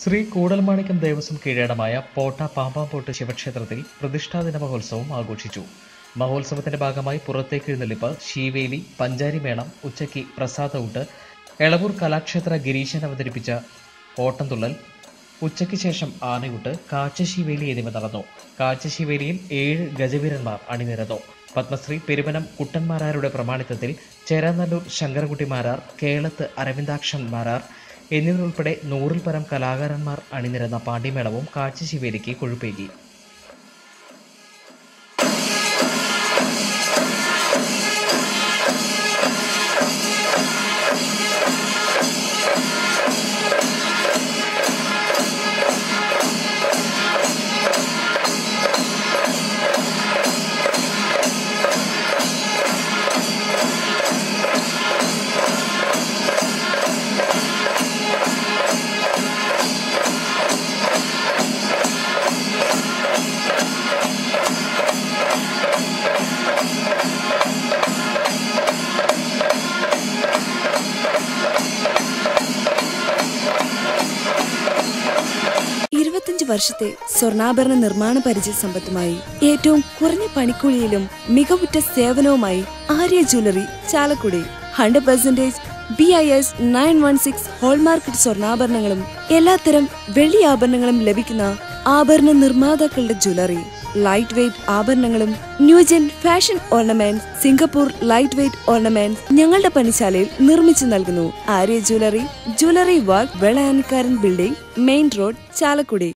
ശ്രീ കൂടൽമാണിക്യം ദേവസ്വം കീഴടമായ പോട്ട പാമ്പാമ്പോട്ട് ശിവക്ഷേത്രത്തിൽ പ്രതിഷ്ഠാദിന മഹോത്സവം ആഘോഷിച്ചു മഹോത്സവത്തിന്റെ ഭാഗമായി പുറത്തേക്ക് എഴുന്നള്ളിപ്പ് ശീവേലി പഞ്ചാരി മേളം ഉച്ചയ്ക്ക് പ്രസാദ എളവൂർ കലാക്ഷേത്ര ഗിരീശൻ അവതരിപ്പിച്ച ഓട്ടംതുള്ളൽ ഉച്ചയ്ക്ക് ശേഷം ആനയൂട്ട് കാച്ചശിവേലി എന്നിവ നടന്നു കാച്ചശിവേലിയിൽ ഏഴ് ഗജവീരന്മാർ അണിനിരന്നു പത്മശ്രീ പെരുവനം കുട്ടന്മാരാരുടെ പ്രമാണിത്വത്തിൽ ചേരാനല്ലൂർ ശങ്കരകുട്ടി മാരാർ കേളത്ത് അരവിന്ദാക്ഷൻ മാരാർ എന്നിവരുൾപ്പെടെ നൂറിൽ പരം കലാകാരന്മാർ അണിനിരന്ന പാണ്ഡിമേളവും കാഴ്ചശിവേലിക്ക് കൊഴുപ്പേകി ഇരുപത്തിയഞ്ച് വർഷത്തെ സ്വർണ്ണാഭരണ നിർമ്മാണ പരിചയ സമ്പത്തുമായി ഏറ്റവും കുറഞ്ഞ പണിക്കൂലിയിലും മികവുറ്റ സേവനവുമായി Arya jewellery Chalakudy hundred percentage B I S nine one six ഹോൾമാർക്കറ്റ് സ്വർണ്ണാഭരണങ്ങളും എല്ലാത്തരം വെള്ളി ആഭരണങ്ങളും ലഭിക്കുന്ന ആഭരണ നിർമ്മാതാക്കളുടെ ജ്വല്ലറി ലൈറ്റ് വെയ്റ്റ് ആഭരണങ്ങളും new gen fashion ornaments Singapore light weight ornaments ഞങ്ങളുടെ പണിശാലയിൽ നിർമ്മിച്ചു നൽകുന്നു Arya jewellery jewellery work Velayanikkaran building main road Chalakudy